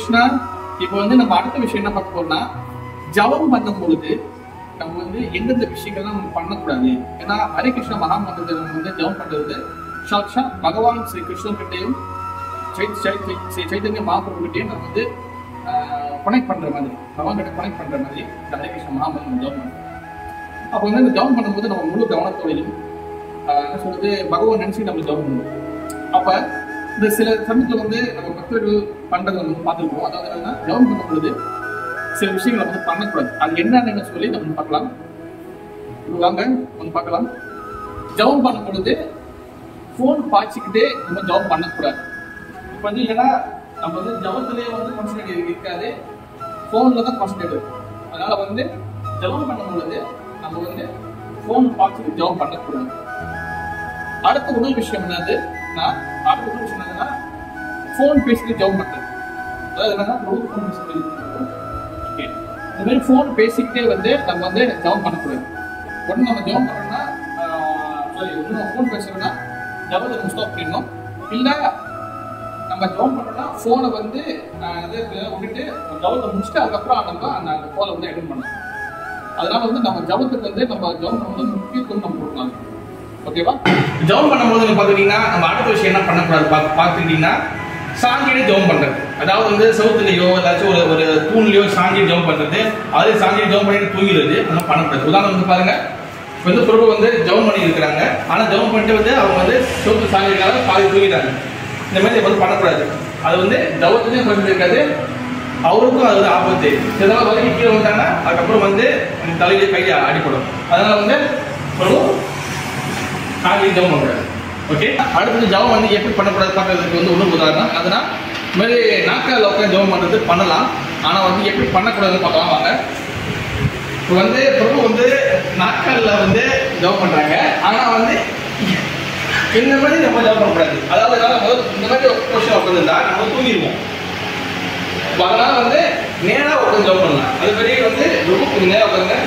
கிருஷ்ணா இப்போ வந்து நம்ம அடுத்த விஷயம் என்ன பார்க்க போறோம்னா ஜபம் பண்ணும் பொழுது நம்ம வந்து எந்தெந்த விஷயங்கள்லாம் நம்ம பண்ணக்கூடாது ஏன்னா ஹரே கிருஷ்ண மகாமந்திரம் வந்து ஜபம் பண்றது சாட்சா பகவான் ஸ்ரீ கிருஷ்ணன் கிட்டையும் சை- சை- சை- ஸ்ரீ சைத்தன்ய மகாபிரபு கிட்டையும் நம்ம வந்து கனெக்ட் பண்ற மாதிரி பகவான் கிட்ட கனெக்ட் பண்ற மாதிரி இந்த ஹரே கிருஷ்ண மகாமந்திரம் ஜபம் பண்ணுறோம் அப்போ வந்து இந்த ஜபம் பண்ணும்போது நம்ம முழு கவனத்தோடையும் ஆஹ் என்ன சொல்றது பகவான் நினைச்சு நம்ம ஜபம் பண்ணுவோம் அப்ப இந்த சில சமயத்துல வந்து நம்ம பக்தர்கள் பண்றதை நம்ம பார்த்துருக்கோம் அதாவது என்னன்னா ஜபம் பண்ணும் பொழுது சில விஷயங்களை வந்து பண்ணக்கூடாது அது என்னன்னு சொல்லி நம்ம பார்க்கலாம் இப்ப வாங்க வந்து பார்க்கலாம் ஜபம் பண்ணும் பொழுது ஃபோன் பாய்ச்சிக்கிட்டே நம்ம ஜபம் பண்ணக்கூடாது இப்போ வந்து ஏன்னா நம்ம வந்து ஜபத்திலேயே வந்து கான்சன்ட்ரேட் இருக்காது ஃபோனில் தான் கான்சன்ட்ரேட் இருக்கும் அதனால வந்து ஜபம் பண்ணும் பொழுது நம்ம வந்து ஃபோன் பார்த்துட்டு ஜபம் பண்ணக்கூடாது அடுத்த முதல் விஷயம் என்னது நான் அடுத்த முதல் விஷயம் என்னன்னா ஃபோன் பேசிட்டு ஜபம் பண்றது அதாவது என்னன்னா ரொம்ப ஃபோன் பேசிட்டு ஓகே இந்த மாதிரி ஃபோன் பேசிக்கிட்டே வந்து நம்ம வந்து ஜபம் பண்ணக்கூடாது ஒன்று நம்ம ஜபம் பண்ணோம்னா சாரி ஒன்று ஃபோன் பேசுறோம்னா ஜபத்தை நம்ம ஸ்டாப் பண்ணிடணும் இல்லை நம்ம ஜபம் பண்ணோம்னா ஃபோனை வந்து ஆஹ், இது விட்டுட்டு ஜபத்தை முடிச்சுட்டு அதுக்கப்புறம் நம்ம அந்த அந்த ஃபோனை வந்து அட்டன் பண்ணணும் அதனால வந்து நம்ம ஜபத்துக்கு வந்து நம்ம ஜபம் பண்ணும்போது முக்கியத்துவம் நம்ம கொடுக்கலாம் ஓகேவா ஜபம் பண்ணும்போது நீங்க பாத்துக்கிட்டீங்கன்னா நம்ம அடுத்த விஷயம் என்ன பண்ணக்கூடாது பா- பார்த்துக்கிட்டீங்கன்னா சாங்கியிலே ஜெபம் பண்றது அதாவது வந்து செவுத்துலயோ ஏதாச்சும் ஒரு ஒரு தூண்லயோ சாங்கி ஜெபம் பண்றது அதே சாங்கி ஜெபம் பண்ணிட்டு தூங்கிடுறது அதெல்லாம் பண்ணக்கூடாது உதாரணம் வந்து பாருங்க இப்ப வந்து பிரபு வந்து ஜெபம் பண்ணி இருக்கிறாங்க ஆனா ஜெபம் பண்ணிட்டு வந்து அவங்க வந்து செவுத்து சாங்கினால பாதி தூங்கிட்டாங்க இந்த மாதிரி வந்து பண்ணக்கூடாது அது வந்து ஜபத்துலேயும் கொஞ்சம் இருக்காது அவருக்கும் அது ஆபத்து ஏதாவது வரைக்கும் கீழே வந்தாங்கன்னா அதுக்கப்புறம் வந்து தலையில கையை அடிப்படும் அதனால வந்து பிரபு காலையில் ஜெபம் பண்றாரு ஓகே அடுத்தது ஜெபம் வந்து எப்படி பண்ணக்கூடாது பார்க்கறதுக்கு வந்து இன்னொரு உதாரணம் அதனால் இந்த மாதிரி நாட்கள் உட்காந்து ஜெபம் பண்ணுறது பண்ணலாம் ஆனால் வந்து எப்படி பண்ணக்கூடாதுன்னு பார்க்கலாம் வாங்க இப்போ வந்து பிரபு வந்து நாட்களில் வந்து ஜெபம் பண்ணுறாங்க ஆனால் வந்து இந்த மாதிரி நம்ம ஜெபம் பண்ணக்கூடாது அதாவது என்னால முதல்ல இந்த மாதிரி ஒரு பொசிஷன் உட்காந்துருந்தா நம்ம தூங்கிடுவோம் அப்ப அதனால வந்து நேரா உட்காந்து ஜெபம் பண்ணலாம் அது பெரிய வந்து ரொம்ப கொஞ்சம் நேரம் உட்காருங்க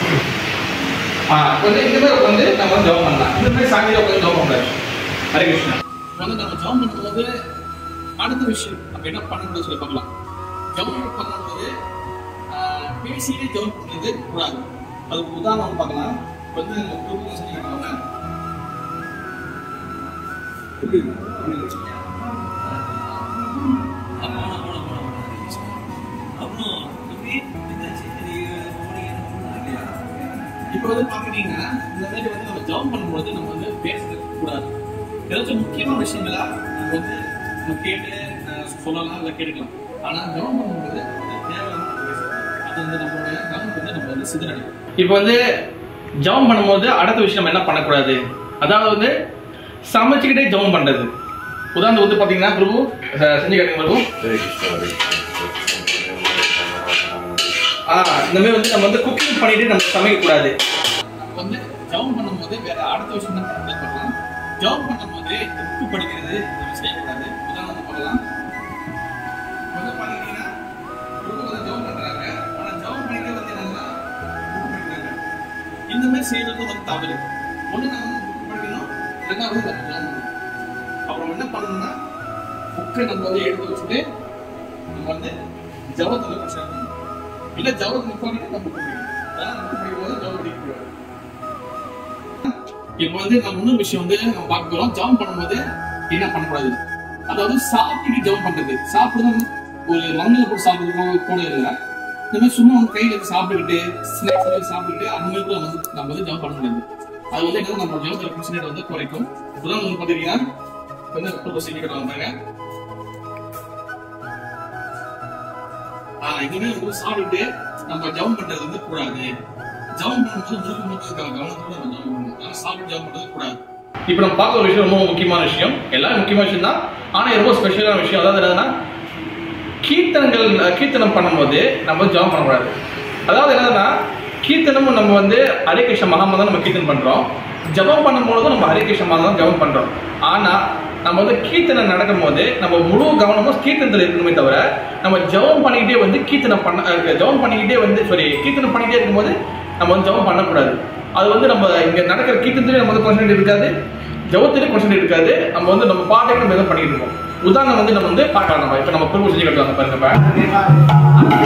ஆ கொஞ்சம் இந்த மாதிரி உட்காந்து நம்ம வந்து ஜெபம் பண்ணலாம் இந்த மாதிரி சாமியில உட்காந்து ஜெபம் பண்ணக்கூடாது ஹரே கிருஷ்ணா வந்து நம்ம ஜெபம் பண்ணும்போது அடுத்த விஷயம் நம்ம என்ன பண்ணணும்னு சொல்லி பார்க்கலாம் ஜெபம் பண்ணும்போது ஆஹ், பேசியே ஜெபம் பண்ணுறது கூடாது அதுக்கு உதாரணம் பார்க்கலாம் இப்ப வந்து நம்ம குருகுல சொல்லியிருக்காங்க இப்போ வந்து பார்த்துட்டீங்கன்னா இந்த மாதிரி வந்து நம்ம ஜெபம் பண்ணும்போது நம்ம வந்து பேசுறது கூடாது ஏதாச்சும் முக்கியமான விஷயங்களா நம்ம வந்து நம்ம கேட்டு அஹ், சொல்லலாம் இல்லை கேட்டுக்கலாம் ஆனா ஜெபம் பண்ணும்போது அது தேவையில்லாம நம்ம பேசக்கூடாது. அது வந்து நம்மளோட கவனம் வந்து நம்ம வந்து சிதறடிக்கும் இப்போ வந்து ஜெபம் பண்ணும்போது அடுத்த விஷயம் நம்ம என்ன பண்ணக்கூடாது அதாவது வந்து சமைச்சுக்கிட்டே ஜெபம் பண்றது உதாரணத்துக்கு வந்து பாத்தீங்கன்னா பிரபு அஹ், செஞ்சு காட்டுங்க பிரபு ஹரே கிருஷ்ணா ஹரே கிருஷ்ணா ஆ, இந்த மாதிரி வந்து நம்ம வந்து குக்கிங் பண்ணிட்டு நம்ம சமைக்க கூடாது நம்ம வந்து ஜவம் பண்ணும்போது வேற அடுத்த விஷயம் என்ன பண்ணலாம் பண்ணலாம் ஜவம் பண்ணும்போது புக்கு படிக்கிறது நம்ம செய்யக்கூடாது உதாரணம் பண்ணலாம் வந்து பாத்தீங்கன்னா புக்கு வந்து ஜவம் பண்றாங்க ஆனா ஜவம் பண்ணிட்டு வந்து என்னன்னா புக்கு படிக்கிறாங்க இந்த மாதிரி செய்யறது வந்து தவறு ஒண்ணு நம்ம வந்து புக்கு படிக்கணும் ரெண்டாவது நம்ம ஜவம் பண்ணணும் அப்புறம் என்ன பண்ணணும்னா புக்கை நம்ம வந்து எடுத்து வச்சுட்டு நம்ம வந்து ஜவத்துல பிரச்சனை இல்ல ஜவத் நிப்பாட்டிட்டு நம்ம குடிக்கணும் அதான் நம்ம குடிக்கும்போது ஜவத் குடிக்கக்கூடாது இப்போ வந்து நம்ம இன்னொரு விஷயம் வந்து நம்ம பார்க்க போறோம் ஜவம் பண்ணும்போது என்ன பண்ணக்கூடாது அதாவது சாப்பிட்டு ஜவம் பண்றது சாப்பிடுறது ஒரு மண்ணில் போட்டு சாப்பிடுறது கூட இல்லை இந்த மாதிரி சும்மா வந்து கையில எடுத்து சாப்பிட்டுக்கிட்டு ஸ்நாக்ஸ் எல்லாம் சாப்பிட்டுட்டு அந்த மாதிரி கூட வந்து நம்ம வந்து ஜவம் பண்ண முடியாது அது வந்து என்னன்னா நம்ம ஜவத்தில் பிரச்சனை வந்து குறைக்கும் இப்பதான் வந்து பாத்தீங்கன்னா வந்து ரொம்ப செஞ்சுக்கிட்டு வந்தாங்க ஆஹ் இனிமே வந்து சாப்பிட்டு நம்ம ஜவம் பண்றது வந்து கூடாது ஜவம் பண்ணும்போது முழுக்க முழுக்க கவனத்தோட நம்ம ஜவம் பண்ணணும் ஆனா சாப்பிட்டு ஜவம் பண்றது கூடாது இப்போ நம்ம பார்க்க ஒரு விஷயம் ரொம்ப முக்கியமான விஷயம் எல்லாரும் முக்கியமான விஷயம் தான் ஆனா இது ரொம்ப ஸ்பெஷலான விஷயம் அதாவது என்னதுன்னா கீர்த்தனங்கள் அஹ், கீர்த்தனம் பண்ணும்போது நம்ம வந்து ஜெபம் பண்ணக்கூடாது அதாவது என்னன்னா கீர்த்தனமும் நம்ம வந்து ஹரே கிருஷ்ண மகாமதம் நம்ம கீர்த்தனம் பண்றோம் ஜெபம் பண்ணும்போது நம்ம ஹரே கிருஷ்ண மகாமதம் ஜெபம் பண்றோம் ஆனா நம்ம வந்து கீர்த்தனம் நடக்கும்போது நம்ம முழு கவனமும் கீர்த்தனத்தில் இருக்கணுமே தவிர நம்ம ஜெபம் பண்ணிக்கிட்டே வந்து கீர்த்தனம் பண்ண அஹ், ஜெபம் பண்ணிக்கிட்டே வந்து சாரி கீர்த்தனம் பண்ணிக்கிட்டே இருக்கும்போது நம்ம வந்து ஜெபம் பண்ணக்கூடாது அது வந்து நம்ம இங்க நடக்கிற கீர்த்தனத்திலே நம்ம வந்து கான்சன்ட்ரேட் இருக்காது ஜெபத்திலே கான்சன்ட்ரேட் இருக்காது நம்ம வந்து நம்ம பாட்டுக்கு நம்ம எதுவும் பண்ணிட்டு இருக்கோம் உதாரணம் வந்து நம்ம வந்து பார்க்கலாம் நம்ம இப்போ நம்ம பிரபு செஞ்சு கட்டுவாங்க பாருங்க இப்ப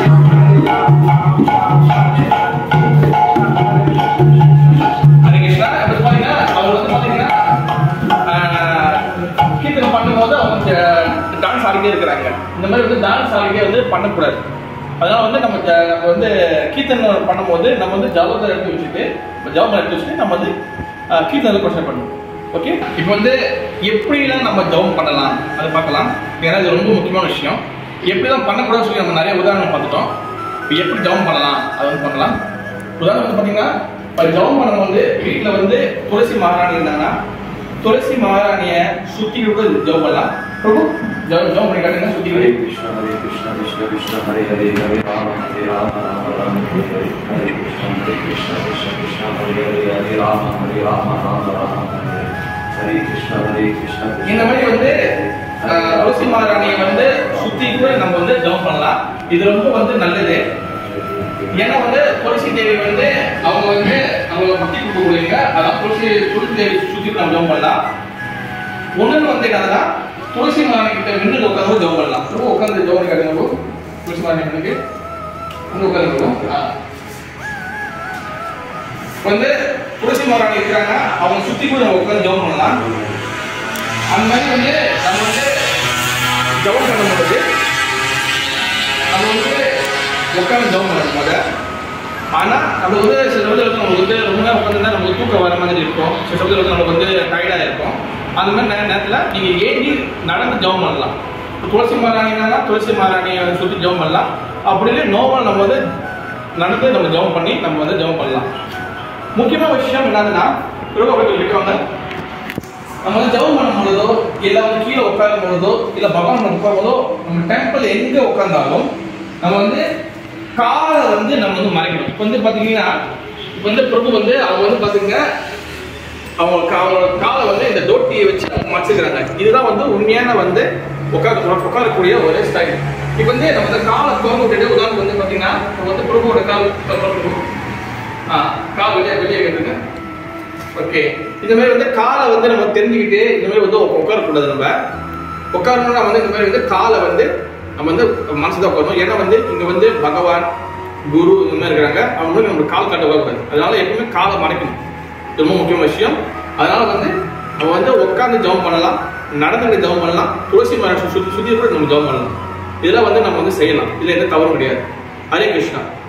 ஹரே கிருஷ்ணா இப்ப பாத்தீங்கன்னா அவங்க வந்து பாத்தீங்கன்னா ஆஹ், கீர்த்தனம் பண்ணும்போது அவங்க டான்ஸ் ஆடிட்டே இருக்கிறாங்க இந்த மாதிரி வந்து டான்ஸ் ஆடிட்டே வந்து பண்ணக்கூடாது அதனால வந்து நம்ம ஜ- நம்ம வந்து கீர்த்தனம் பண்ணும்போது நம்ம வந்து ஜவத்தை எடுத்து வச்சுட்டு ஜவம் எடுத்து வச்சுட்டு நம்ம வந்து ஆஹ், கீர்த்தனத்தை கொஸ்டின் பண்ணணும் ஓகே இப்போ வந்து எப்படிலாம் நம்ம ஜவம் பண்ணலாம் அதை பார்க்கலாம் ஏன்னா இது ரொம்ப முக்கியமான விஷயம் எப்படிலாம் பண்ணக்கூடாதுன்னு சொல்லி நம்ம நிறைய உதாரணம் பார்த்துட்டோம் இப்போ எப்படி ஜவம் பண்ணலாம் அது வந்து பண்ணலாம் உதாரணம் வந்து பார்த்தீங்கன்னா இப்போ ஜவம் பண்ணும்போது வீட்டில் வந்து துளசி மகாராணி இருந்தாங்கன்னா துளசி மகாராணியை சுத்தி விட்டு ஜவம் பண்ணலாம் பிரபு ஜவம் ஜவம் பண்ணி காட்டுங்க சுத்தி हरे விட்டு कृष्ण हरे कृष्ण कृष्ण कृष्ण हरे हरे हरे राम हरे राम राम राम हरे हरे हरे कृष्ण हरे कृष्ण कृष्ण कृष्ण हरे हरे हरे राम हरे राम राम राम हरे हरे हरे कृष्ण हरे कृष्ण कृष्ण இந்த மாதிரி வந்து அஹ், துளசி மகாராணியை வந்து சுத்தி கூட நம்ம வந்து ஜவம் பண்ணலாம் இது ரொம்ப வந்து நல்லது ஏன்னா வந்து துளசி தேவி வந்து அவங்க வந்து அவங்க பக்தி கொடுக்கக்கூடியவங்க அதான் துளசி துளசி தேவி சுத்தி நம்ம ஜெபம் பண்ணலாம் ஒண்ணுன்னு வந்து என்னன்னா துளசி மகாராணி கிட்ட நின்று உட்காந்து ஜெபம் பண்ணலாம் ரொம்ப உட்காந்து ஜெபம் பண்ணி காட்டுங்க bro. துளசி மகாராணி முன்னுக்கு வந்து உட்காந்து வந்து துளசி மகாராணி இருக்கிறாங்க அவங்க சுத்தி கூட நம்ம உட்காந்து ஜெபம் பண்ணலாம் அந்த மாதிரி வந்து நம்ம வந்து ஜெபம் பண்ணும்போது நம்ம வந்து உட்காந்து ஜெபம் பண்ணணும் முத ஆனா நம்ம வந்து சில சமயத்தில் வந்து நமக்கு வந்து ரொம்ப நேரம் உட்காந்துருந்தா நமக்கு தூக்கம் வர மாதிரி இருக்கும் சில சமயத்தில் வந்து நமக்கு வந்து டயர்டாக இருக்கும் அந்த மாதிரி நேர நேரத்தில் நீங்கள் ஏறி நடந்து ஜெபம் பண்ணலாம் துளசி மாராணினா துளசி மாராணியை சுற்றி ஜெபம் பண்ணலாம் அப்படி இல்லை நோமல் நம்ம வந்து நடந்து நம்ம ஜெபம் பண்ணி நம்ம வந்து ஜெபம் பண்ணலாம் முக்கியமான விஷயம் என்னதுன்னா திருவள்ளுவர் சொல்லிட்டு நம்ம வந்து ஜெபம் பண்ணும் பொழுதோ இல்ல வந்து கீழே உட்காரும் பொழுதோ இல்ல பகவான் உட்காரும் போதோ நம்ம டெம்பிள் எங்க உட்கார்ந்தாலும் நம்ம வந்து காலை வந்து நம்ம வந்து மறைக்கணும் இப்போ வந்து பாத்தீங்கன்னா இப்போ வந்து பிரபு வந்து அவங்க வந்து பாத்தீங்க அவங்க கா- அவங்களோட காலை வந்து இந்த தோட்டியை வச்சு அவங்க மறைச்சிக்கிறாங்க இதுதான் வந்து உண்மையான வந்து உட்கார உட்காரக்கூடிய ஒரு ஸ்டைல் இப்போ வந்து நம்ம வந்து காலை திறந்து விட்டுட்டு உதாரணத்துக்கு வந்து பாத்தீங்கன்னா இப்போ வந்து பிரபுவோட கால் திறந்து ஆ கால் வெளியே வெளியே கேட்டுங்க ஓகே இந்த மாதிரி வந்து காலை வந்து நம்ம தெரிஞ்சுக்கிட்டு இந்த மாதிரி வந்து உட்கா- உட்காரக்கூடாது நம்ம உட்காரணும்னா வந்து இந்த மாதிரி வந்து காலை வந்து நம்ம வந்து மனசு தான் உட்காரணும் ஏன்னா வந்து இங்க வந்து பகவான் குரு இந்த மாதிரி இருக்கிறாங்க அவங்க வந்து நம்ம கால் காட்ட வரக்கூடாது அதனால எப்பவுமே காலை மறைக்கணும் இது ரொம்ப முக்கியமான விஷயம் அதனால வந்து நம்ம வந்து உட்காந்து ஜெபம் பண்ணலாம் நடந்துட்டு ஜெபம் பண்ணலாம் துளசி மரம் சுத்தி சுத்தி கூட நம்ம ஜெபம் பண்ணலாம் இதெல்லாம் வந்து நம்ம வந்து செய்யலாம் இதுல எந்த தவறும் கிடையாது ஹரே கிருஷ்ணா